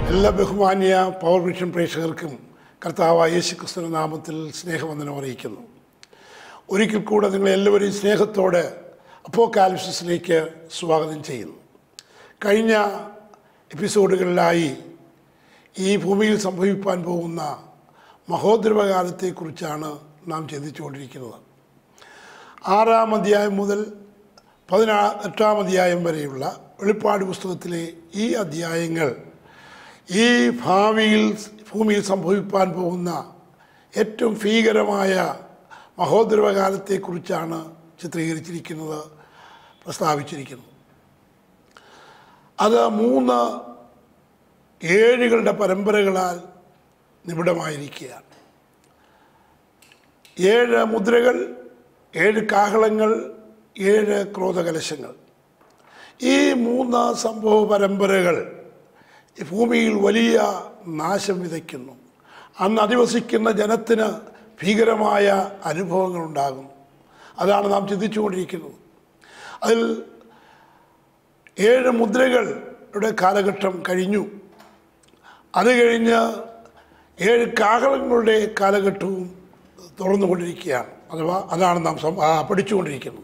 എല്ലാ ബഹുമാന്യ power vision പ്രേക്ഷകർക്കും കർത്താവായ യേശു ക്രിസ്തുവിന്റെ നാമത്തിൽ സ്നേഹവന്ദനം അറിയിക്കുന്നു ഒരിക്കൽ കൂടെ നിങ്ങളെ എല്ലാവരെയും സ്നേഹത്തോടെ അപ്പോകാലിസിസിലേക്ക് സ്വാഗതം ചെയ്യുന്നു കഴിഞ്ഞ എപ്പിസോഡുകളിലായി ഈ ഭൂമിയിൽ സംഭവിക്കാൻ പോകുന്ന മഹോദ്രവകാലത്തെക്കുറിച്ചാണ് നാം ചിന്തിച്ചുകൊണ്ടിരിക്കുന്നത് ആറാം അധ്യായം മുതൽ പതിനാ എട്ടാം അധ്യായം വരെയുള്ള വെളിപ്പാട് പുസ്തകത്തിലെ ഈ അധ്യായങ്ങൾ ഈ ഭാവിയിൽ ഭൂമിയിൽ സംഭവിക്കാൻ പോകുന്ന ഏറ്റവും ഭീകരമായ മഹോദ്രവകാലത്തെക്കുറിച്ചാണ് ചിത്രീകരിച്ചിരിക്കുന്നത് പ്രസ്താവിച്ചിരിക്കുന്നത് അത് മൂന്ന് ഏഴുകളുടെ പരമ്പരകളാൽ നിബിഡമായിരിക്കുകയാണ് ഏഴ് മുദ്രകൾ ഏഴ് കാഹളങ്ങൾ ഏഴ് ക്രോധകലശങ്ങൾ ഈ മൂന്ന് സംഭവ പരമ്പരകൾ ഈ ഭൂമിയിൽ വലിയ നാശം വിതയ്ക്കുന്നു അന്ന് അധിവസിക്കുന്ന ജനത്തിന് ഭീകരമായ അനുഭവങ്ങളുണ്ടാകും അതാണ് നാം ചിന്തിച്ചുകൊണ്ടിരിക്കുന്നത് അതിൽ ഏഴ് മുദ്രകളുടെ കാലഘട്ടം കഴിഞ്ഞു അത് കഴിഞ്ഞ് ഏഴ് കാഹളങ്ങളുടെ കാലഘട്ടവും തുറന്നുകൊണ്ടിരിക്കുകയാണ് അഥവാ അതാണ് നാം സം- ആ, പഠിച്ചുകൊണ്ടിരിക്കുന്നത്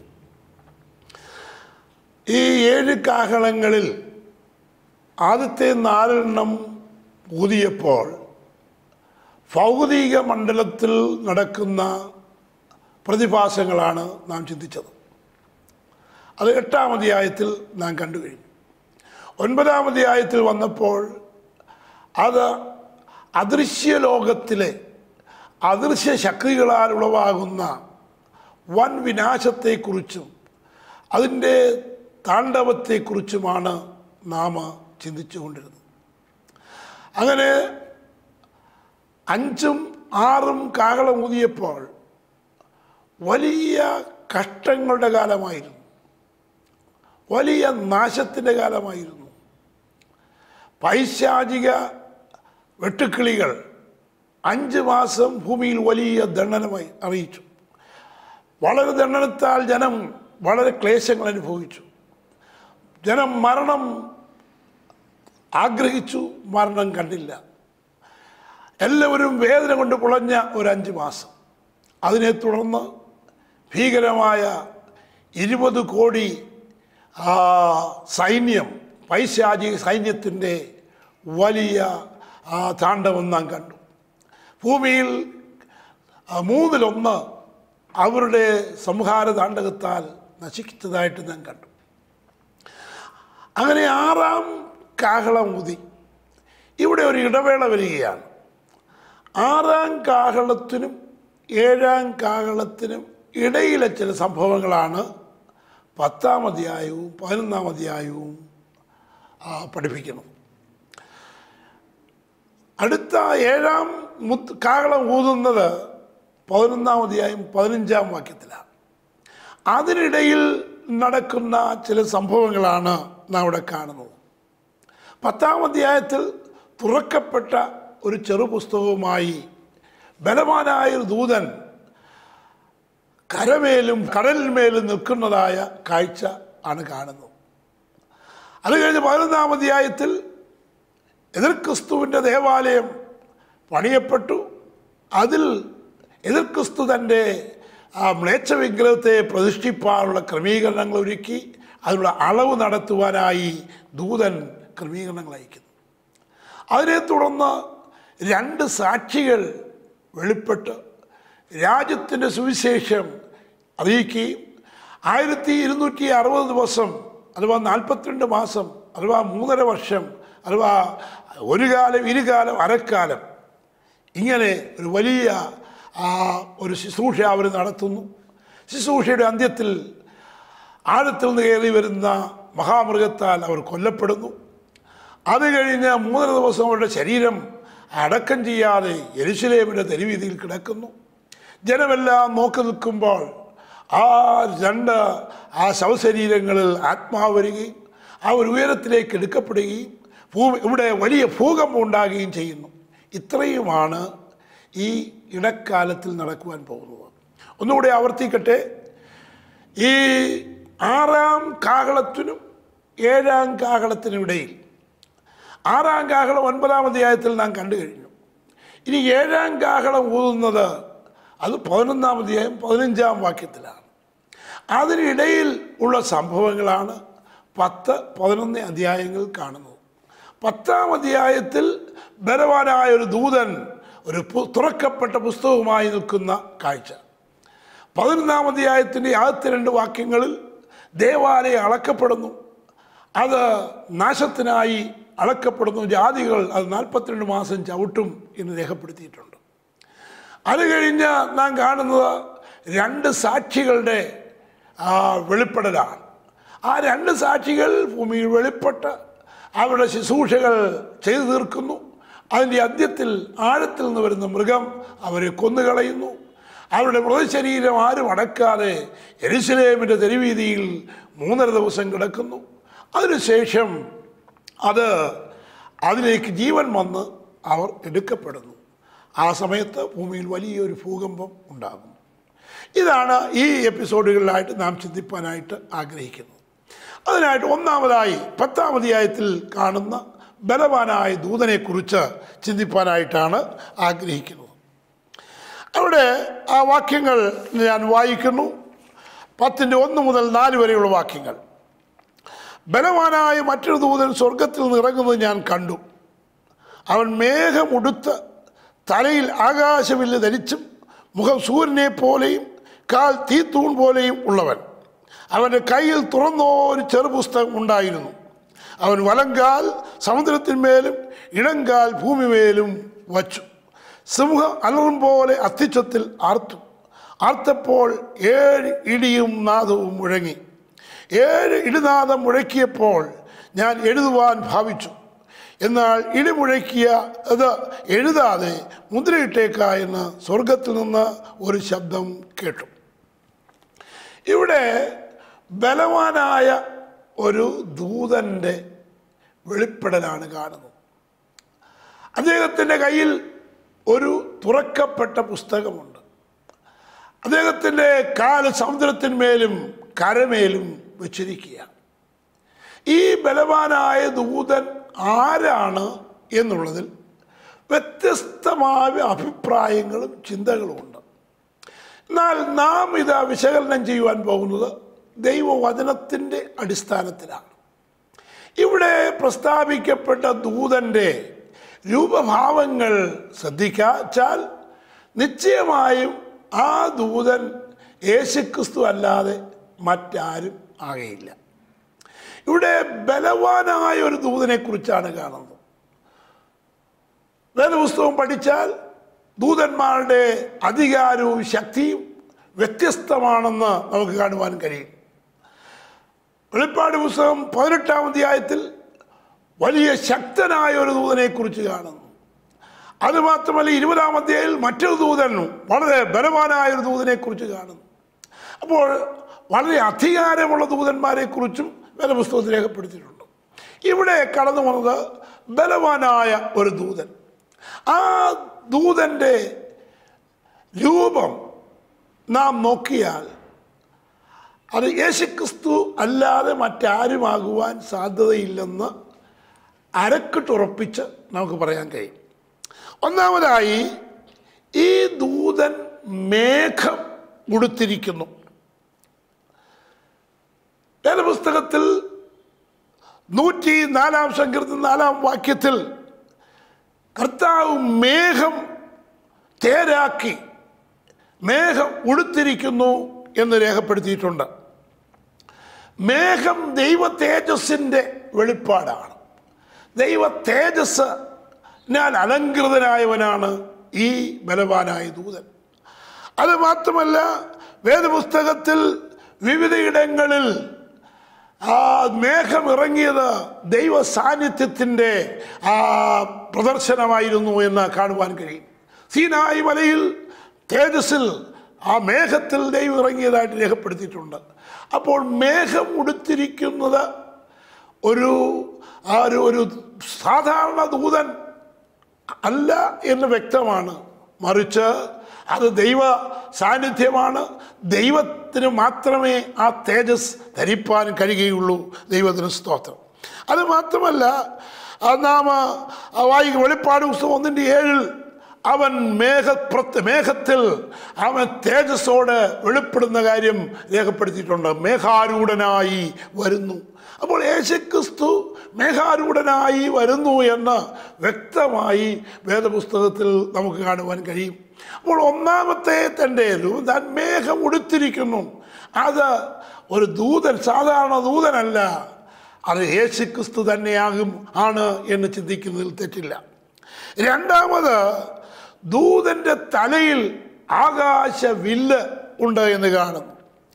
ഈ ഏഴ് കാഹളങ്ങളിൽ ആദ്യത്തെ നാലെണ്ണം ഊതിയപ്പോൾ ഭൗതിക മണ്ഡലത്തിൽ നടക്കുന്ന പ്രതിഭാസങ്ങളാണ് നാം ചിന്തിച്ചത് അത് എട്ടാം അധ്യായത്തിൽ നാം കണ്ടു കഴിഞ്ഞു ഒൻപതാം അധ്യായത്തിൽ വന്നപ്പോൾ അത് അദൃശ്യ ലോകത്തിലെ അദൃശ്യ ശക്തികളാൽ ഉളവാകുന്ന വൻ വിനാശത്തെക്കുറിച്ചും അതിൻ്റെ താണ്ഡവത്തെക്കുറിച്ചുമാണ് നാം ചിന്തിച്ചു കൊണ്ടിരുന്നത് അങ്ങനെ അഞ്ചും ആറും കാഹളം ഊതിയപ്പോൾ വലിയ കഷ്ടങ്ങളുടെ കാലമായിരുന്നു വലിയ നാശത്തിൻ്റെ കാലമായിരുന്നു പൈശാചിക വെട്ടുക്കിളികൾ അഞ്ച് മാസം ഭൂമിയിൽ വലിയ ദണ്ഡനമായി അറിയിച്ചു വളരെ ദണ്ഡനത്താൽ ജനം വളരെ ക്ലേശങ്ങൾ അനുഭവിച്ചു ജനം മരണം ആഗ്രഹിച്ചു മരണം കണ്ടില്ല എല്ലാവരും വേദന കൊണ്ട് പുളഞ്ഞ ഒരു അഞ്ച് മാസം അതിനെ തുടർന്ന് ഭീകരമായ ഇരുപത് കോടി ആ, സൈന്യം പൈശാചിക സൈന്യത്തിൻ്റെ വലിയ ആ, താണ്ഡവം നാം കണ്ടു ഭൂമിയിൽ ആ, മൂന്നിലൊന്ന് അവരുടെ സംഹാര താണ്ഡകത്താൽ നശിച്ചതായിട്ട് നാം കണ്ടു അങ്ങനെ ആറാം കാഹളം ഊതി ഇവിടെ ഒരു ഇടവേള വരികയാണ് ആറാം കാഹളത്തിനും ഏഴാം കാഹളത്തിനും ഇടയിലെ ചില സംഭവങ്ങളാണ് പത്താം അധ്യായവും പതിനൊന്നാം അധ്യായവും ആ, പഠിപ്പിക്കുന്നത് അടുത്ത ഏഴാം മുത്ത് കാഹളം ഊതുന്നത് പതിനൊന്നാം അധ്യായം പതിനഞ്ചാം വാക്യത്തിലാണ് അതിനിടയിൽ നടക്കുന്ന ചില സംഭവങ്ങളാണ് നാം ഇവിടെ കാണുന്നത് പത്താം അധ്യായത്തിൽ തുറക്കപ്പെട്ട ഒരു ചെറുപുസ്തകവുമായി ബലവാനായ ഒരു ദൂതൻ കരമേലും കടലിന്മേലും നിൽക്കുന്നതായ കാഴ്ച ആണ് കാണുന്നത് അത് കഴിഞ്ഞ് പതിനൊന്നാം അധ്യായത്തിൽ എതിർ ക്രിസ്തുവിൻ്റെ ദേവാലയം പണിയപ്പെട്ടു അതിൽ എതിർ ക്രിസ്തു തൻ്റെ ആ മ്ലേച്ഛ വിഗ്രഹത്തെ പ്രതിഷ്ഠിപ്പാനുള്ള ക്രമീകരണങ്ങൾ ഒരുക്കി അതിനുള്ള അളവ് നടത്തുവാനായി ദൂതൻ ക്രമീകരണങ്ങൾ അയക്കുന്നു അതിനെ തുടർന്ന് രണ്ട് സാക്ഷികൾ വെളിപ്പെട്ട് രാജ്യത്തിൻ്റെ സുവിശേഷം അറിയിക്കുകയും ആയിരത്തി ഇരുന്നൂറ്റി അറുപത് ദിവസം അഥവാ നാൽപ്പത്തിരണ്ട് മാസം അഥവാ മൂന്നര വർഷം അഥവാ ഒരു കാലം ഇരുകാലം അരക്കാലം ഇങ്ങനെ ഒരു വലിയ ആ, ഒരു ശുശ്രൂഷ അവർ നടത്തുന്നു ശുശ്രൂഷയുടെ അന്ത്യത്തിൽ ആഴത്തിൽ നിന്ന് കയറി വരുന്ന മഹാമൃഗത്താൽ അവർ കൊല്ലപ്പെടുന്നു അത് കഴിഞ്ഞ് മൂന്നര ദിവസം അവരുടെ ശരീരം അടക്കം ചെയ്യാതെ എരുശലേമിൻ്റെ തെരുവീതിയിൽ കിടക്കുന്നു ജനമെല്ലാം നോക്കി നിൽക്കുമ്പോൾ ആ രണ്ട് ആ ശവശരീരങ്ങളിൽ ആത്മാവ് വരികയും അവർ ഉയരത്തിലേക്ക് എടുക്കപ്പെടുകയും ഭൂമി ഇവിടെ വലിയ ഭൂകമ്പം ഉണ്ടാകുകയും ചെയ്യുന്നു ഇത്രയുമാണ് ഈ ഇടക്കാലത്തിൽ നടക്കുവാൻ പോകുന്നത് ഒന്നുകൂടി ആവർത്തിക്കട്ടെ ഈ ആറാം കാഹളത്തിനും ഏഴാം കാഹളത്തിനും ഇടയിൽ ആറാം കാഹളം ഒൻപതാം അധ്യായത്തിൽ നാം കണ്ടു കഴിഞ്ഞു ഇനി ഏഴാം കാഹളം ഊതുന്നത് അത് പതിനൊന്നാം അധ്യായം പതിനഞ്ചാം വാക്യത്തിലാണ് അതിനിടയിൽ ഉള്ള സംഭവങ്ങളാണ് പത്ത് പതിനൊന്ന് അധ്യായങ്ങൾ കാണുന്നത് പത്താം അധ്യായത്തിൽ ബലവാനായ ഒരു ദൂതൻ ഒരു പു- തുറക്കപ്പെട്ട പുസ്തകവുമായി നിൽക്കുന്ന കാഴ്ച പതിനൊന്നാം അധ്യായത്തിൻ്റെ ആദ്യത്തെ രണ്ട് വാക്യങ്ങളിൽ ദേവാലയം അളക്കപ്പെടുന്നു അത് നാശത്തിനായി അളക്കപ്പെടുന്നു ജാതികൾ അത് നാൽപ്പത്തിരണ്ട് മാസം ചവിട്ടും എന്ന് രേഖപ്പെടുത്തിയിട്ടുണ്ട് അത് കഴിഞ്ഞ് നാം കാണുന്നത് രണ്ട് സാക്ഷികളുടെ ആ, വെളിപ്പെടലാണ് ആ രണ്ട് സാക്ഷികൾ ഭൂമിയിൽ വെളിപ്പെട്ട് അവരുടെ ശുശ്രൂഷകൾ ചെയ്തു തീർക്കുന്നു അതിൻ്റെ അന്ത്യത്തിൽ ആഴത്തിൽ നിന്ന് വരുന്ന മൃഗം അവരെ കൊന്നുകളയുന്നു അവരുടെ മൃതശരീരം ആരും അടക്കാതെ എരുസലേമിൻ്റെ തെരുവീതിയിൽ മൂന്നര ദിവസം കിടക്കുന്നു അതിനുശേഷം അത് അതിലേക്ക് ജീവൻ വന്ന് അവർ എടുക്കപ്പെടുന്നു ആ സമയത്ത് ഭൂമിയിൽ വലിയൊരു ഭൂകമ്പം ഉണ്ടാകുന്നു ഇതാണ് ഈ എപ്പിസോഡുകളിലായിട്ട് നാം ചിന്തിപ്പാനായിട്ട് ആഗ്രഹിക്കുന്നത് അതിനായിട്ട് ഒന്നാമതായി പത്താം അധ്യായത്തിൽ കാണുന്ന ബലവാനായ ദൂതനെക്കുറിച്ച് ചിന്തിപ്പാനായിട്ടാണ് ആഗ്രഹിക്കുന്നത് അവിടെ ആ വാക്യങ്ങൾ ഞാൻ വായിക്കുന്നു പത്തിൻ്റെ ഒന്ന് മുതൽ നാല് വരെയുള്ള വാക്യങ്ങൾ ബലവാനായ മറ്റൊരു ദൂതൻ സ്വർഗത്തിൽ നിന്ന് ഇറങ്ങുന്നത് ഞാൻ കണ്ടു അവൻ മേഘമുടുത്ത് തലയിൽ ആകാശവില്ല് ധരിച്ചും മുഖം സൂര്യനെ പോലെയും കാൽ തീത്തൂൺ പോലെയും ഉള്ളവൻ അവൻ്റെ കയ്യിൽ തുറന്നൊരു ചെറുപുസ്തകം ഉണ്ടായിരുന്നു അവൻ വലങ്കാൽ സമുദ്രത്തിന്മേലും ഇടങ്കാൽ ഭൂമിമേലും വച്ചു സിംഹം അലറും പോലെ അത്യുച്ചത്തിൽ ആർത്തു ആർത്തപ്പോൾ ഏഴ് ഇടിയും നാദവും മുഴങ്ങി ഏഴ് ഇടിനാദം മുഴക്കിയപ്പോൾ ഞാൻ എഴുതുവാൻ ഭാവിച്ചു എന്നാൽ ഇടി മുഴക്കിയ അത് എഴുതാതെ മുദ്രയിട്ടേക്ക എന്ന് സ്വർഗത്തിൽ നിന്ന് ഒരു ശബ്ദം കേട്ടു ഇവിടെ ബലവാനായ ഒരു ദൂതൻ്റെ വെളിപ്പെടലാണ് കാണുന്നത് അദ്ദേഹത്തിൻ്റെ കയ്യിൽ ഒരു തുറക്കപ്പെട്ട പുസ്തകമുണ്ട് അദ്ദേഹത്തിൻ്റെ കാല് സമുദ്രത്തിന്മേലും കരമേലും വെച്ചിരിക്കുകയാണ് ഈ ബലവാനായ ദൂതൻ ആരാണ് എന്നുള്ളതിൽ വ്യത്യസ്തമായ അഭിപ്രായങ്ങളും ചിന്തകളുമുണ്ട് എന്നാൽ നാം ഇത് വിശകലനം ചെയ്യുവാൻ പോകുന്നത് ദൈവവചനത്തിൻ്റെ അടിസ്ഥാനത്തിലാണ് ഇവിടെ പ്രസ്താവിക്കപ്പെട്ട ദൂതൻ്റെ രൂപഭാവങ്ങൾ ശ്രദ്ധിക്കാച്ചാൽ നിശ്ചയമായും ആ ദൂതൻ യേശുക്രിസ്തു അല്ലാതെ മറ്റാരും ആകയില്ല ഇവിടെ ബലവാനായ ഒരു ദൂതനെ കുറിച്ചാണ് കാണുന്നത് വേദപുസ്തകം പഠിച്ചാൽ ദൂതന്മാരുടെ അധികാരവും ശക്തിയും വ്യത്യസ്തമാണെന്ന് നമുക്ക് കാണുവാൻ കഴിയും വെളിപ്പാട് പുസ്തകം പതിനെട്ടാം അധ്യായത്തിൽ വലിയ ശക്തനായ ഒരു ദൂതനെ കുറിച്ച് കാണുന്നു അതുമാത്രമല്ല ഇരുപതാം അധ്യായത്തിൽ മറ്റൊരു ദൂതൻ വളരെ ബലവാനായ ഒരു ദൂതനെ കുറിച്ച് കാണുന്നു അപ്പോൾ വളരെ അധികാരമുള്ള ദൂതന്മാരെ കുറിച്ചും വേദപുസ്തകത്തിൽ രേഖപ്പെടുത്തിയിട്ടുണ്ട് ഇവിടെ കടന്നു വന്നത് ബലവാനായ ഒരു ദൂതൻ ആ ദൂതൻ്റെ രൂപം നാം നോക്കിയാൽ അത് യേശുക്രിസ്തു അല്ലാതെ മറ്റാരുമാകുവാൻ സാധ്യതയില്ലെന്ന് അരക്കിട്ടുറപ്പിച്ച് നമുക്ക് പറയാൻ കഴിയും ഒന്നാമതായി ഈ ദൂതൻ മേഘം ഉടുത്തിരിക്കുന്നു വേദപുസ്തകത്തിൽ നൂറ്റി നാലാം സങ്കീർത്തന നാലാം വാക്യത്തിൽ കർത്താവ് മേഘം തേരാക്കി മേഘം ഉടുത്തിരിക്കുന്നു എന്ന് രേഖപ്പെടുത്തിയിട്ടുണ്ട് മേഘം ദൈവ തേജസ്സിൻ്റെ വെളിപ്പാടാണ് ദൈവ തേജസ് ഞാൻ അലങ്കൃതനായവനാണ് ഈ ബലവാനായ ദൂതൻ അത് മാത്രമല്ല വേദപുസ്തകത്തിൽ വിവിധയിടങ്ങളിൽ ആ മേഘം ഇറങ്ങിയത് ദൈവ സാന്നിധ്യത്തിൻ്റെ ആ പ്രദർശനമായിരുന്നു എന്ന് കാണുവാൻ കഴിയും സീനായി മലയിൽ തേജസ്സിൽ ആ മേഘത്തിൽ ദൈവം ഇറങ്ങിയതായിട്ട് രേഖപ്പെടുത്തിയിട്ടുണ്ട് അപ്പോൾ മേഘം ഉടുത്തിരിക്കുന്നത് ഒരു ആ ഒരു ഒരു സാധാരണ ദൂതൻ അല്ല എന്ന് വ്യക്തമാണ് മറിച്ച് അത് ദൈവ സാന്നിധ്യമാണ് ദൈവത്തിന് മാത്രമേ ആ തേജസ് ധരിപ്പാൻ കഴിയുകയുള്ളൂ ദൈവത്തിന് സ്തോത്രം അത് മാത്രമല്ല ആ നാം ആ വായിക്കും വെളിപ്പാട് പുസ്തകം ഒന്നിൻ്റെ ഏഴിൽ അവൻ മേഘപ്രത്ത് മേഘത്തിൽ അവൻ തേജസ്സോട് വെളിപ്പെടുന്ന കാര്യം രേഖപ്പെടുത്തിയിട്ടുണ്ട് മേഘാരൂഢനായി വരുന്നു അപ്പോൾ യേശുക്രിസ്തു മേഘാരൂഢനായി വരുന്നു എന്ന് വ്യക്തമായി വേദപുസ്തകത്തിൽ നമുക്ക് കാണുവാൻ കഴിയും അപ്പോൾ ഒന്നാമത്തെ തൻ്റെ രൂപം താൻ മേഘം ഉടുത്തിരിക്കുന്നു അത് ഒരു ദൂതൻ സാധാരണ ദൂതനല്ല അത് യേശുക്രിസ്തു തന്നെയാകും ആണ് എന്ന് ചിന്തിക്കുന്നതിൽ തെറ്റില്ല രണ്ടാമത് ദൂതന്റെ തലയിൽ ആകാശ വില്ല് ഉണ്ട് എന്ന് കാണുന്നു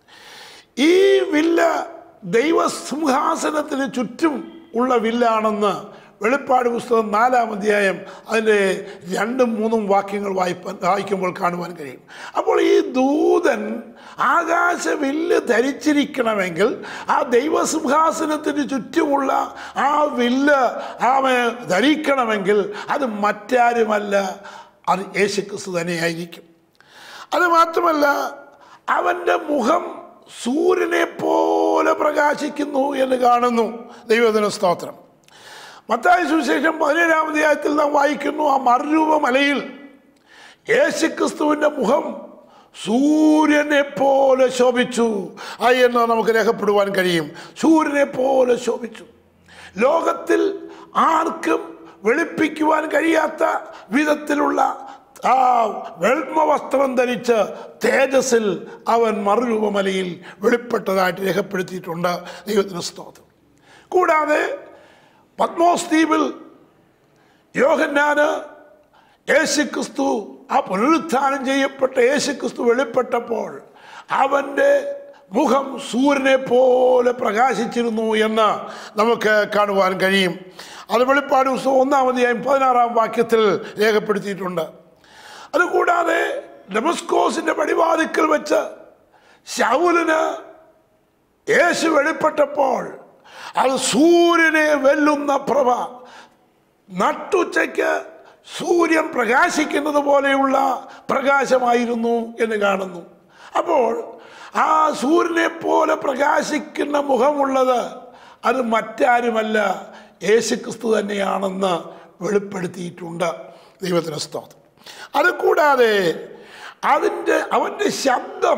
ഈ വില്ല് ദൈവസിംഹാസനത്തിന് ചുറ്റും ഉള്ള വില്ലാണെന്ന് വെളിപ്പാട് പുസ്തകം നാലാം അധ്യായം അതിൻ്റെ രണ്ടും മൂന്നും വാക്യങ്ങൾ വായിപ്പാൻ വായിക്കുമ്പോൾ കാണുവാൻ കഴിയും അപ്പോൾ ഈ ദൂതൻ ആകാശ വില്ല് ധരിച്ചിരിക്കണമെങ്കിൽ ആ ദൈവസിംഹാസനത്തിന് ചുറ്റുമുള്ള ആ വില്ല് അവൻ ധരിക്കണമെങ്കിൽ അത് മറ്റാരുമല്ല അത് യേശുക്രിസ്തു തന്നെയായിരിക്കും അത് മാത്രമല്ല അവൻ്റെ മുഖം സൂര്യനെ പോലെ പ്രകാശിക്കുന്നു എന്ന് കാണുന്നു ദൈവദിന സ്തോത്രം മത്തായ സുവിശേഷം പതിനേഴാം അധ്യായത്തിൽ നാം വായിക്കുന്നു ആ മറുരൂപ മലയിൽ യേശുക്രിസ്തുവിൻ്റെ മുഖം സൂര്യനെ പോലെ ശോഭിച്ചു ആ എന്ന് നമുക്ക് രേഖപ്പെടുവാൻ കഴിയും സൂര്യനെ പോലെ ശോഭിച്ചു ലോകത്തിൽ ആർക്കും വെളുപ്പിക്കുവാൻ കഴിയാത്ത വിധത്തിലുള്ള ആ വെൾമ വസ്ത്രം ധരിച്ച് തേജസ്സിൽ അവൻ മറുരൂപമലയിൽ വെളിപ്പെട്ടതായിട്ട് രേഖപ്പെടുത്തിയിട്ടുണ്ട് ദൈവത്തിന് സ്തോത്രം കൂടാതെ പത്മോസ് ദ്വീപിൽ യോഹന്നാന് യേശുക്രിസ്തു ആ പുനരുത്ഥാനം ചെയ്യപ്പെട്ട യേശുക്രിസ്തു വെളിപ്പെട്ടപ്പോൾ അവൻ്റെ മുഖം സൂര്യനെ പോലെ പ്രകാശിച്ചിരുന്നു എന്ന് നമുക്ക് കാണുവാൻ കഴിയും അത് വെളിപ്പാട് പുസ്തകം ഒന്നാമതെയായും പതിനാറാം വാക്യത്തിൽ രേഖപ്പെടുത്തിയിട്ടുണ്ട് അതുകൂടാതെ ഡെമസ്കോസിന്റെ പടിവാതിക്കൽ വെച്ച് ശൗലിന് യേശു വെളിപ്പെട്ടപ്പോൾ അത് സൂര്യനെ വെല്ലുന്ന പ്രഭ നട്ടുച്ചയ്ക്ക് സൂര്യൻ പ്രകാശിക്കുന്നത് പോലെയുള്ള പ്രകാശമായിരുന്നു എന്ന് കാണുന്നു അപ്പോൾ ആ സൂര്യനെ പോലെ പ്രകാശിക്കുന്ന മുഖമുള്ളത് അത് മറ്റാരുമല്ല യേശുക്രിസ്തു തന്നെയാണെന്ന് വെളിപ്പെടുത്തിയിട്ടുണ്ട് ദൈവത്തിന് സ്തോത്രം അത് കൂടാതെ അതിൻ്റെ അവൻ്റെ ശബ്ദം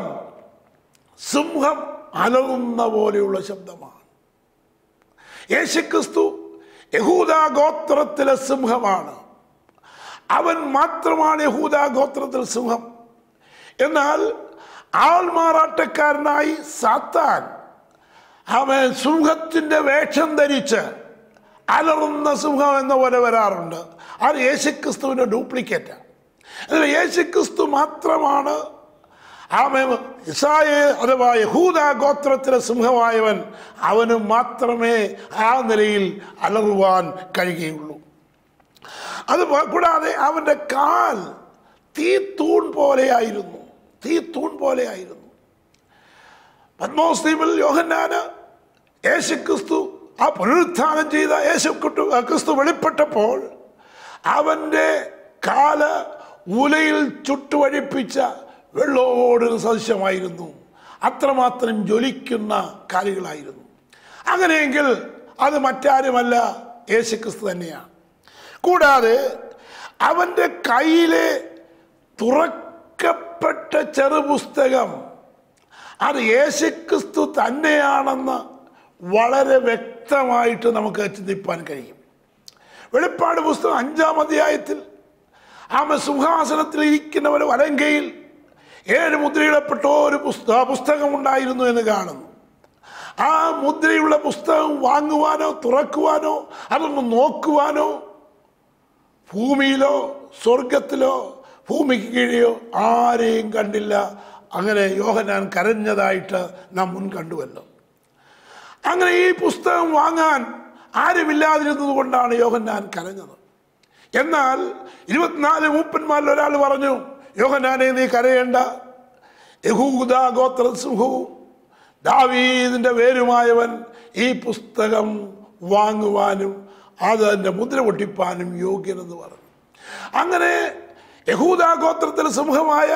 സിംഹം അലറുന്ന പോലെയുള്ള ശബ്ദമാണ് യേശുക്രിസ്തു യഹൂദ ഗോത്രത്തിലെ സിംഹമാണ് അവൻ മാത്രമാണ് യഹൂദ ഗോത്രത്തിൽ സിംഹം എന്നാൽ ആൾമാറാട്ടക്കാരനായി സാത്താൻ അവൻ സിംഹത്തിൻ്റെ വേഷം ധരിച്ച് അലറുന്ന സിംഹം എന്ന പോലെ വരാറുണ്ട് അത് യേശുക്രിസ്തുവിൻ്റെ ഡ്യൂപ്ലിക്കേറ്റാണ് എന്നാൽ യേശുക്രിസ്തു മാത്രമാണ് അവൻ ഇസായ അഥവാ യഹൂദ ഗോത്രത്തിലെ സിംഹമായവൻ അവന് മാത്രമേ ആ നിലയിൽ അലറുവാൻ കഴിയുകയുള്ളൂ അത് കൂടാതെ അവൻ്റെ കാൽ തീ തൂൺ പോലെയായിരുന്നു തീ തൂൺ പോലെയായിരുന്നു പത്മോസ് ദ്വീപിൽ യോഹന്നാന് യേശു ക്രിസ്തു ആ പുനരുത്ഥാനം ചെയ്ത യേശു കുട്ടു- ക്രിസ്തു വെളിപ്പെട്ടപ്പോൾ അവൻ്റെ കാല് ഉലയിൽ ചുട്ടുവഴിപ്പിച്ച വെള്ളോടിന് സദൃശമായിരുന്നു അത്രമാത്രം ജ്വലിക്കുന്ന കാലുകളായിരുന്നു അങ്ങനെയെങ്കിൽ അത് മറ്റാരുമല്ല യേശുക്രിസ്തു തന്നെയാണ് കൂടാതെ അവൻ്റെ കയ്യിലെ തുറക്കപ്പെട്ട ചെറുപുസ്തകം അത് യേശുക്രിസ്തു തന്നെയാണെന്ന് വളരെ വ്യക്തമായിട്ട് നമുക്ക് ചിന്തിപ്പാൻ കഴിയും വെളിപ്പാട് പുസ്തകം അഞ്ചാം അധ്യായത്തിൽ ആമ സിംഹാസനത്തിൽ ഇരിക്കുന്നവർ വലങ്കയിൽ ഏഴ് മുദ്രയിടപ്പെട്ട ഒരു പുസ്തക പുസ്തകം ഉണ്ടായിരുന്നു എന്ന് കാണുന്നു ആ മുദ്രയുള്ള പുസ്തകം വാങ്ങുവാനോ തുറക്കുവാനോ അതൊന്ന് നോക്കുവാനോ ഭൂമിയിലോ സ്വർഗത്തിലോ ഭൂമിക്ക് കീഴെയോ ആരെയും കണ്ടില്ല അങ്ങനെ യോഹനാൻ കരഞ്ഞതായിട്ട് നാം മുൻ കണ്ടുവല്ലോ അങ്ങനെ ഈ പുസ്തകം വാങ്ങാൻ ആരുമില്ലാതിരുന്നത് കൊണ്ടാണ് യോഹന്നാൻ കരഞ്ഞത് എന്നാൽ ഇരുപത്തിനാല് മൂപ്പന്മാരിൽ ഒരാൾ പറഞ്ഞു യോഹന്നാനെ നീ കരയേണ്ട യഹൂദ ഗോത്ര സിംഹവും ദാവീദിന്റെ പേരുമായവൻ ഈ പുസ്തകം വാങ്ങുവാനും അത് അതിൻ്റെ മുദ്ര പൊട്ടിപ്പാനും യോഗ്യനെന്ന് പറഞ്ഞു അങ്ങനെ യഹൂദ ഗോത്രത്തിലെ സിംഹമായ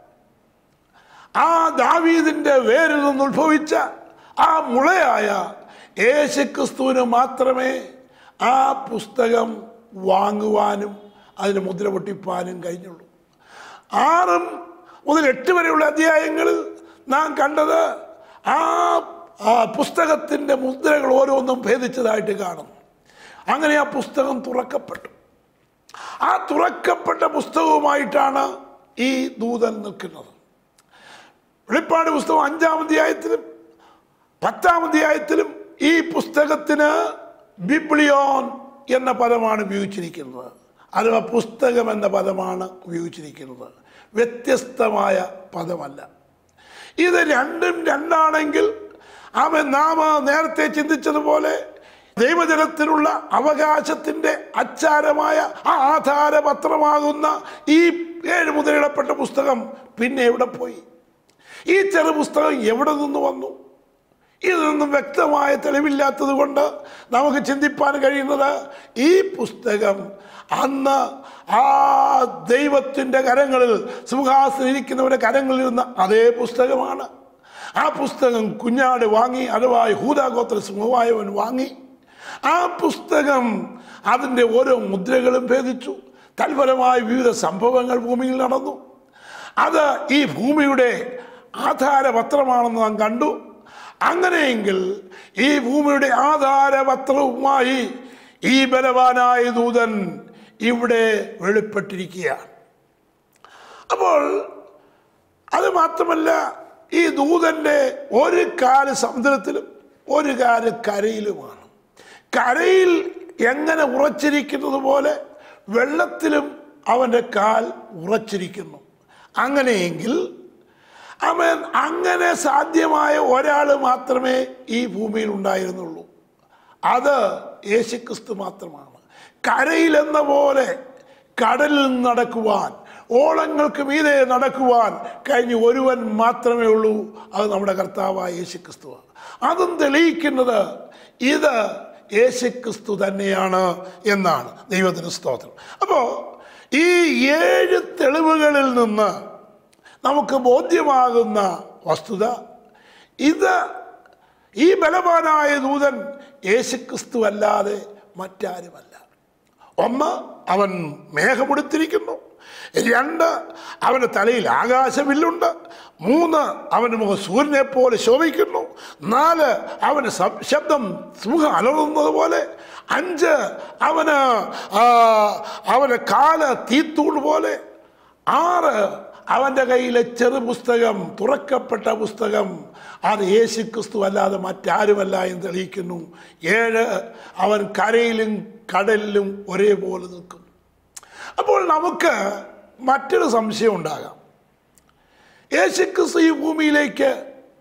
ആ ദാവീദിന്റെ വേരിൽ നിന്ന് ഉത്ഭവിച്ച ആ മുളയായ യേശുക്രിസ്തുവിന് മാത്രമേ ആ പുസ്തകം വാങ്ങുവാനും അതിന് മുദ്ര പൊട്ടിപ്പാനും കഴിഞ്ഞുള്ളൂ ആറും മുതൽ എട്ട് വരെയുള്ള അധ്യായങ്ങളിൽ നാം കണ്ടത് ആ ആ പുസ്തകത്തിൻ്റെ മുദ്രകൾ ഓരോന്നും ഭേദിച്ചതായിട്ട് കാണുന്നു അങ്ങനെ ആ പുസ്തകം തുറക്കപ്പെട്ടു ആ തുറക്കപ്പെട്ട പുസ്തകവുമായിട്ടാണ് ഈ ദൂതൻ നിൽക്കുന്നത് വെളിപ്പാട് പുസ്തകം അഞ്ചാം അധ്യായത്തിലും പത്താം അധ്യായത്തിലും ഈ പുസ്തകത്തിന് ബിബ്ലിയോൻ എന്ന പദമാണ് ഉപയോഗിച്ചിരിക്കുന്നത് അഥവാ പുസ്തകം എന്ന പദമാണ് ഉപയോഗിച്ചിരിക്കുന്നത് വ്യത്യസ്തമായ പദമല്ല ഇത് രണ്ടും രണ്ടാണെങ്കിൽ അവൻ നാം നേരത്തെ ചിന്തിച്ചതുപോലെ ദൈവജനത്തിനുള്ള അവകാശത്തിൻ്റെ അച്ചാരമായ ആ ആധാരപത്രമാകുന്ന ഈ ഏഴ് മുദ്രയിടപ്പെട്ട പുസ്തകം പിന്നെ എവിടെ പോയി ഈ ചെറു പുസ്തകം എവിടെ നിന്ന് വന്നു ഇതിനൊന്നും വ്യക്തമായ തെളിവില്ലാത്തത് കൊണ്ട് നമുക്ക് ചിന്തിപ്പാൻ കഴിയുന്നത് ഈ പുസ്തകം അന്ന് ആ ദൈവത്തിൻ്റെ കരങ്ങളിൽ സിംഹാസനം ഇരിക്കുന്നവരുടെ കരങ്ങളിൽ ഇരുന്ന അതേ പുസ്തകമാണ് ആ പുസ്തകം കുഞ്ഞാട് വാങ്ങി അഥവാ ഹൂദാഗോത്ര സിംഹമായവൻ വാങ്ങി ആ പുസ്തകം അതിൻ്റെ ഓരോ മുദ്രകളും ഭേദിച്ചു തൽഫലമായി വിവിധ സംഭവങ്ങൾ ഭൂമിയിൽ നടന്നു അത് ഈ ഭൂമിയുടെ ആധാരപത്രമാണെന്ന് നാം കണ്ടു അങ്ങനെയെങ്കിൽ ഈ ഭൂമിയുടെ ആധാരപത്രവുമായി ഈ ബലവാനായ ദൂതൻ ഇവിടെ വെളിപ്പെട്ടിരിക്കുകയാണ് അപ്പോൾ അത് മാത്രമല്ല ഈ ദൂതൻ്റെ ഒരു കാല് സമുദ്രത്തിലും ഒരു കാല് കരയിലുമാണ് കരയിൽ എങ്ങനെ ഉറച്ചിരിക്കുന്നത് പോലെ വെള്ളത്തിലും അവൻ്റെ കാൽ ഉറച്ചിരിക്കുന്നു അങ്ങനെയെങ്കിൽ അവൻ അങ്ങനെ സാധ്യമായ ഒരാൾ മാത്രമേ ഈ ഭൂമിയിൽ ഉണ്ടായിരുന്നുള്ളൂ അത് യേശുക്രിസ്തു മാത്രമാണ് കരയിലെന്ന പോലെ കടലിൽ നടക്കുവാൻ ഓളങ്ങൾക്ക് മീതെ നടക്കുവാൻ കഴിഞ്ഞ ഒരുവൻ മാത്രമേ ഉള്ളൂ അത് നമ്മുടെ കർത്താവായ യേശുക്രിസ്തുവാണ് അതും തെളിയിക്കുന്നത് ഇത് യേശുക്രിസ്തു തന്നെയാണ് എന്നാണ് ദൈവത്തിന് സ്തോത്രം അപ്പോൾ ഈ ഏഴ് തെളിവുകളിൽ നിന്ന് നമുക്ക് ബോധ്യമാകുന്ന വസ്തുത ഇത് ഈ ബലവാനായ ദൂതൻ യേശുക്രിസ്തു അല്ലാതെ മറ്റാരുമല്ല ഒന്ന് അവൻ മേഘമെടുത്തിരിക്കുന്നു രണ്ട് അവൻ്റെ തലയിൽ ആകാശവില്ലുണ്ട് മൂന്ന് അവൻ്റെ മുഖം സൂര്യനെ പോലെ ശോഭിക്കുന്നു നാല് അവന് ശബ്- ശബ്ദം സിംഹം അലറുന്നത് പോലെ അഞ്ച് അവന് ആ, അവന് കാല് തീത്തൂണ് പോലെ ആറ് അവൻ്റെ കയ്യിലെ ചെറു പുസ്തകം തുറക്കപ്പെട്ട പുസ്തകം അത് യേശു ക്രിസ്തു അല്ലാതെ മറ്റാരുമല്ല എന്ന് തെളിയിക്കുന്നു ഏഴ് അവൻ കരയിലും കടലിലും ഒരേപോലെ നിൽക്കുന്നു അപ്പോൾ നമുക്ക് മറ്റൊരു സംശയം ഉണ്ടാകാം യേശു ക്രിസ്തു ഈ ഭൂമിയിലേക്ക്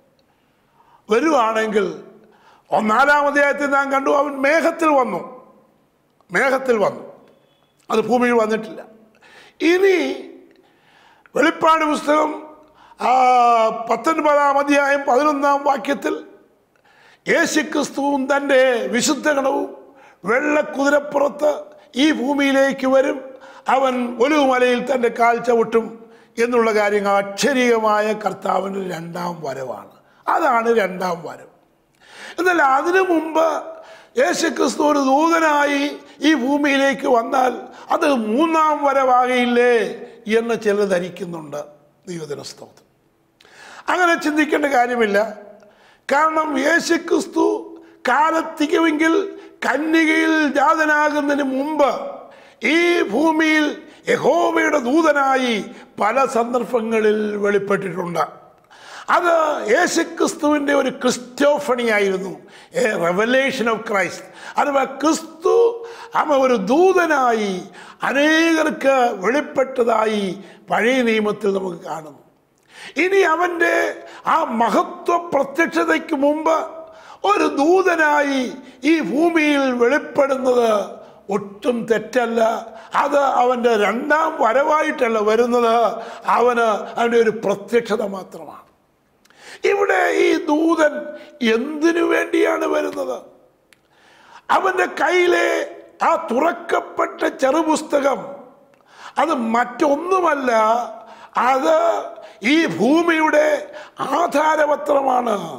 വരുവാണെങ്കിൽ ഒന്നാലാം അധ്യായത്തിൽ നാം കണ്ടു അവൻ മേഘത്തിൽ വന്നു മേഘത്തിൽ വന്നു അത് ഭൂമിയിൽ വന്നിട്ടില്ല ഇനി വെളിപ്പാട് പുസ്തകം ആ, പത്തൊൻപതാം അധ്യായം പതിനൊന്നാം വാക്യത്തിൽ യേശുക്രിസ്തുവും തൻ്റെ വിശുദ്ധഗണവും വെള്ളക്കുതിരപ്പുറത്ത് ഈ ഭൂമിയിലേക്ക് വരും അവൻ ഒലുമലയിൽ തൻ്റെ കാൽ ചവിട്ടും എന്നുള്ള കാര്യങ്ങൾ അക്ഷരീയമായ കർത്താവിൻ്റെ രണ്ടാം വരവാണ് അതാണ് രണ്ടാം വരവ് എന്നാൽ അതിനു മുമ്പ് യേശുക്രിസ്തു ഒരു ദൂതനായി ഈ ഭൂമിയിലേക്ക് വന്നാൽ അത് മൂന്നാം വരവാകയില്ലേ എന്ന് ചിലർ ധരിക്കുന്നുണ്ട് ദൈവദിന സ്തോത്രം അങ്ങനെ ചിന്തിക്കേണ്ട കാര്യമില്ല കാരണം യേശുക്രിസ്തു കാലത്തിക്കുമെങ്കിൽ കന്യകയിൽ ജാതനാകുന്നതിന് മുമ്പ് ഈ ഭൂമിയിൽ യഹോവയുടെ ദൂതനായി പല സന്ദർഭങ്ങളിൽ വെളിപ്പെട്ടിട്ടുണ്ട് അത് യേശുക്രിസ്തുവിൻ്റെ ഒരു ക്രിസ്റ്റോഫണി ആയിരുന്നു എ റെവലേഷൻ ഓഫ് ക്രൈസ്റ്റ് അഥവാ ക്രിസ്തു അവ ഒരു ദൂതനായി അനേകർക്ക് വെളിപ്പെട്ടതായി പഴയ നിയമത്തിൽ നമുക്ക് കാണുന്നു ഇനി അവൻ്റെ ആ മഹത്വ പ്രത്യക്ഷതയ്ക്ക് മുമ്പ് ഒരു ദൂതനായി ഈ ഭൂമിയിൽ വെളിപ്പെടുന്നത് ഒട്ടും തെറ്റല്ല അത് അവൻ്റെ രണ്ടാം വരവായിട്ടല്ല വരുന്നത് അവന് അവൻ്റെ ഒരു പ്രത്യക്ഷത മാത്രമാണ് ഇവിടെ ഈ ദൂതൻ എന്തിനു വേണ്ടിയാണ് വരുന്നത് അവൻ്റെ കയ്യിലെ ആ തുറക്കപ്പെട്ട ചെറുപുസ്തകം അത് മറ്റൊന്നുമല്ല അത് ഈ ഭൂമിയുടെ ആധാരപത്രമാണ്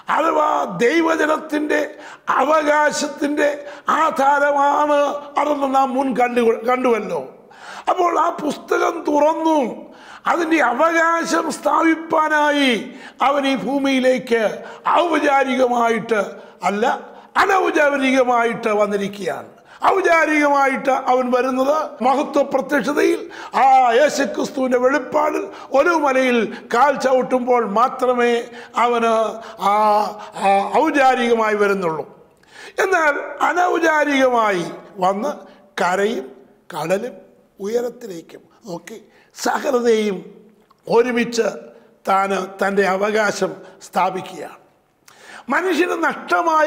അഥവാ ദൈവജനത്തിൻ്റെ അവകാശത്തിൻ്റെ ആധാരമാണ് അതെന്ന് നാം മുൻ കണ്ടു കണ്ടുവല്ലോ അപ്പോൾ ആ പുസ്തകം തുറന്നു അതിൻ്റെ അവകാശം സ്ഥാപിപ്പാനായി അവൻ ഈ ഭൂമിയിലേക്ക് ഔപചാരികമായിട്ട് അല്ല അനൗപചാരികമായിട്ട് വന്നിരിക്കുകയാണ് ഔപചാരികമായിട്ട് അവൻ വരുന്നത് മഹത്വ പ്രത്യക്ഷതയിൽ ആ യേശുക്രിസ്തുവിൻ്റെ വെളിപ്പാടിൽ ഒരു മലയിൽ കാൽ ചവിട്ടുമ്പോൾ മാത്രമേ അവന് ആ ആ ഔപചാരികമായി വരുന്നുള്ളൂ എന്നാൽ അനൗപചാരികമായി വന്ന് കരയും കടലും ഉയരത്തിലേക്കും ഒക്കെ സഹൃദയും ഒരുമിച്ച് താന് തൻ്റെ അവകാശം സ്ഥാപിക്കുകയാണ് മനുഷ്യന് നഷ്ടമായ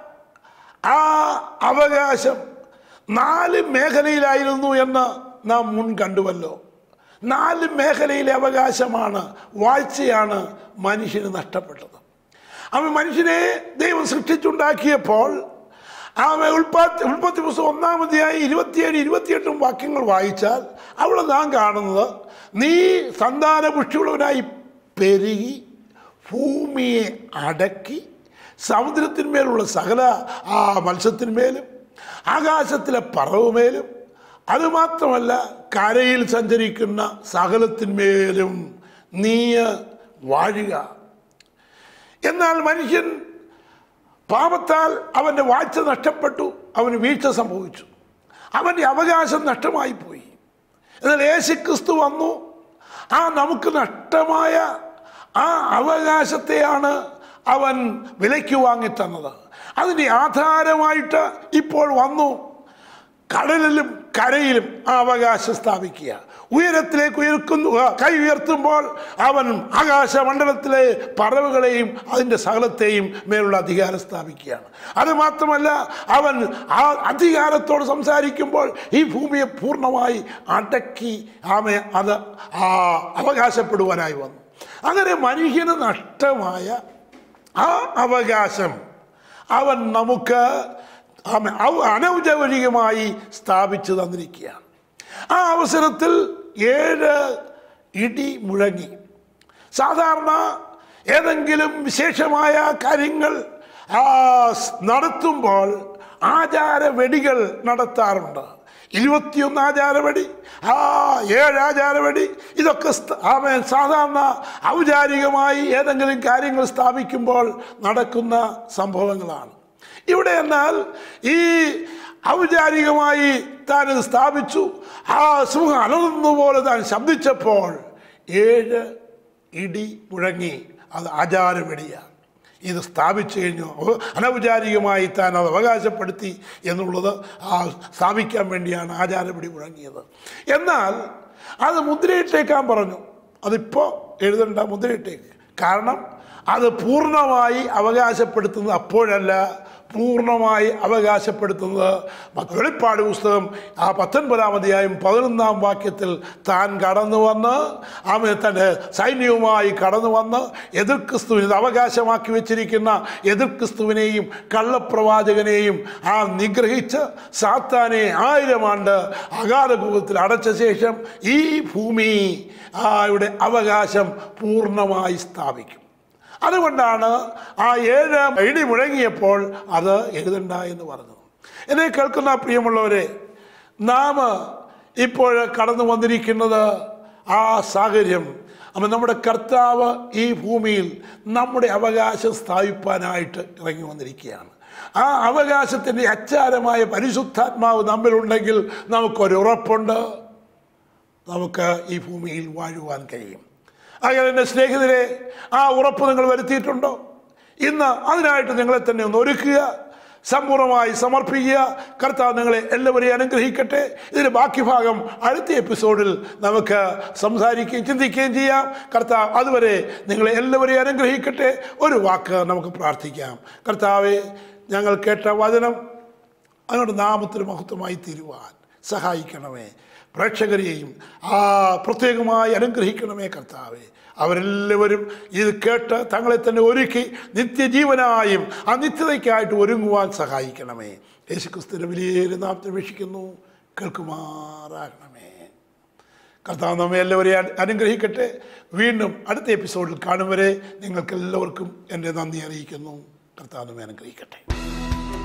ആ അവകാശം നാല് മേഖലയിലായിരുന്നു എന്ന് നാം മുൻ കണ്ടുവല്ലോ നാല് മേഖലയിലെ അവകാശമാണ് വാഴ്ചയാണ് മനുഷ്യന് നഷ്ടപ്പെട്ടത് അവൻ മനുഷ്യനെ ദൈവം സൃഷ്ടിച്ചുണ്ടാക്കിയപ്പോൾ അവൻ ഉൽപ്പത്തി ഉൽപ്പത്തി പുസ്തകം ഒന്നാമതെയായി ഇരുപത്തിയേഴ് ഇരുപത്തിയെട്ടും വാക്യങ്ങൾ വായിച്ചാൽ അവിടെ നാം കാണുന്നത് നീ സന്താന പുഷ്ടിയുള്ളവനായി പെരുകി ഭൂമിയെ അടക്കി സമുദ്രത്തിന്മേലുള്ള സകല ആ മത്സ്യത്തിന്മേലും ആകാശത്തിലെ പറവുമേലും അതുമാത്രമല്ല കരയിൽ സഞ്ചരിക്കുന്ന സകലത്തിന്മേലും നീ വാഴുക എന്നാൽ മനുഷ്യൻ പാപത്താൽ അവൻ്റെ വാഴ്ച നഷ്ടപ്പെട്ടു അവന് വീഴ്ച സംഭവിച്ചു അവൻ്റെ അവകാശം നഷ്ടമായി പോയി എന്നാൽ യേശുക്രിസ്തു വന്നു ആ നമുക്ക് നഷ്ടമായ ആ അവകാശത്തെയാണ് അവൻ വിലയ്ക്ക് വാങ്ങിത്തന്നത് അതിൻ്റെ ആധാരമായിട്ട് ഇപ്പോൾ വന്നു കടലിലും കരയിലും ആ അവകാശം സ്ഥാപിക്കുക ഉയരത്തിലേക്ക് ഉയർക്കുന്നു ആ, കൈ ഉയർത്തുമ്പോൾ അവൻ ആകാശമണ്ഡലത്തിലെ പറവുകളെയും അതിൻ്റെ സകലത്തെയും മേലുള്ള അധികാരം സ്ഥാപിക്കുകയാണ് അത് മാത്രമല്ല അവൻ ആ അധികാരത്തോട് സംസാരിക്കുമ്പോൾ ഈ ഭൂമിയെ പൂർണ്ണമായി അടക്കി ആമെ അത് ആ അവകാശപ്പെടുവാനായി വന്നു അങ്ങനെ മനുഷ്യന് നഷ്ടമായ ആ അവകാശം അവൻ നമുക്ക് ആമെ ഔ- അനൗപചാരികമായി സ്ഥാപിച്ചു തന്നിരിക്കുകയാണ് ആ അവസരത്തിൽ ഏഴ് ഇടി മുഴങ്ങി സാധാരണ ഏതെങ്കിലും വിശേഷമായ കാര്യങ്ങൾ ആ, സ് നടത്തുമ്പോൾ ആചാര വെടികൾ നടത്താറുണ്ട് ഇരുപത്തിയൊന്ന് ആചാരവെടി ആ ഏഴ് ആചാരവെടി ഇതൊക്കെ സ്ത- ആമേൻ സാധാരണ ഔപചാരികമായി ഏതെങ്കിലും കാര്യങ്ങൾ സ്ഥാപിക്കുമ്പോൾ നടക്കുന്ന സംഭവങ്ങളാണ് ഇവിടെ എന്നാൽ ഈ ഔപചാരികമായി താൻ ഇത് സ്ഥാപിച്ചു ആ സിംഹം അലർന്നുപോലെ താൻ ശബ്ദിച്ചപ്പോൾ ഏഴ് ഇടി മുഴങ്ങി അത് ആചാരവെടിയാണ് ഇത് സ്ഥാപിച്ചു കഴിഞ്ഞു അവ- അനൗപചാരികമായി താൻ അത് അവകാശപ്പെടുത്തി എന്നുള്ളത് ആ സ്ഥാപിക്കാൻ വേണ്ടിയാണ് ആചാരപടി മുഴങ്ങിയത് എന്നാൽ അത് മുദ്രയിട്ടേക്കാൻ പറഞ്ഞു അതിപ്പോൾ എഴുതണ്ട മുദ്രയിട്ടേക്ക് കാരണം അത് പൂർണ്ണമായി അവകാശപ്പെടുത്തുന്നത് അപ്പോഴല്ല പൂർണ്ണമായി അവകാശപ്പെടുത്തുന്നത് വെളിപ്പാട് പുസ്തകം ആ പത്തൊൻപതാം അധ്യായം പതിനൊന്നാം വാക്യത്തിൽ താൻ കടന്നു വന്ന് ആമെ തൻ്റെ സൈന്യവുമായി കടന്നു വന്ന് എതിർ ക്രിസ്തുവിന് ഇത് അവകാശമാക്കി വെച്ചിരിക്കുന്ന എതിർ ക്രിസ്തുവിനെയും കള്ളപ്രവാചകനെയും ആ നിഗ്രഹിച്ച് സാത്താനെ ആയിരം ആണ്ട് അകാലകൂപത്തിൽ അടച്ച ശേഷം ഈ ഭൂമി ആ ഇവിടെ അവകാശം പൂർണ്ണമായി സ്ഥാപിക്കും അതുകൊണ്ടാണ് ആ ഏഴ് ഇടി മുഴങ്ങിയപ്പോൾ അത് എഴുതണ്ട എന്ന് പറഞ്ഞത് എന്നെ കേൾക്കുന്ന പ്രിയമുള്ളവരെ നാം ഇപ്പോൾ കടന്നു വന്നിരിക്കുന്നത് ആ സാഹചര്യം അപ്പം നമ്മുടെ കർത്താവ് ഈ ഭൂമിയിൽ നമ്മുടെ അവകാശം സ്ഥാപിപ്പാനായിട്ട് ഇറങ്ങി വന്നിരിക്കുകയാണ് ആ അവകാശത്തിൻ്റെ അച്ചാരമായ പരിശുദ്ധാത്മാവ് നമ്മിലുണ്ടെങ്കിൽ നമുക്കൊരു ഉറപ്പുണ്ട് നമുക്ക് ഈ ഭൂമിയിൽ വാഴുവാൻ കഴിയും അങ്ങനെ എൻ്റെ സ്നേഹിതരെ ആ ഉറപ്പ് നിങ്ങൾ വരുത്തിയിട്ടുണ്ടോ ഇന്ന് അതിനായിട്ട് നിങ്ങളെ തന്നെ ഒന്ന് ഒരുക്കുക സമ്പൂർണ്ണമായി സമർപ്പിക്കുക കർത്താവ് നിങ്ങളെ എല്ലാവരെയും അനുഗ്രഹിക്കട്ടെ ഇതിൻ്റെ ബാക്കി ഭാഗം അടുത്ത എപ്പിസോഡിൽ നമുക്ക് സംസാരിക്കുകയും ചിന്തിക്കുകയും ചെയ്യാം കർത്താവ് അതുവരെ നിങ്ങളെ എല്ലാവരെയും അനുഗ്രഹിക്കട്ടെ ഒരു വാക്ക് നമുക്ക് പ്രാർത്ഥിക്കാം കർത്താവെ ഞങ്ങൾ കേട്ട വചനം അങ്ങോട്ട് നാമത്തിന് മഹത്വമായി തീരുവാൻ സഹായിക്കണമേ പ്രേക്ഷകരെയും ആ പ്രത്യേകമായി അനുഗ്രഹിക്കണമേ കർത്താവെ അവരെല്ലാവരും ഇത് കേട്ട് തങ്ങളെ തന്നെ ഒരുക്കി നിത്യജീവനായും ആ നിത്യതയ്ക്കായിട്ട് ഒരുങ്ങുവാൻ സഹായിക്കണമേ യേശുക്രിസ്തുവിൻ്റെ വലിയ നാമത്തിൽ വീക്ഷിക്കുന്നു കേൾക്കുമാറാകണമേ കർത്താവ് നമ്മെ എല്ലാവരെയും അ- അനുഗ്രഹിക്കട്ടെ വീണ്ടും അടുത്ത എപ്പിസോഡിൽ കാണും വരെ നിങ്ങൾക്ക് എല്ലാവർക്കും എൻ്റെ നന്ദി അറിയിക്കുന്നു കർത്താവ് നമ്മെ അനുഗ്രഹിക്കട്ടെ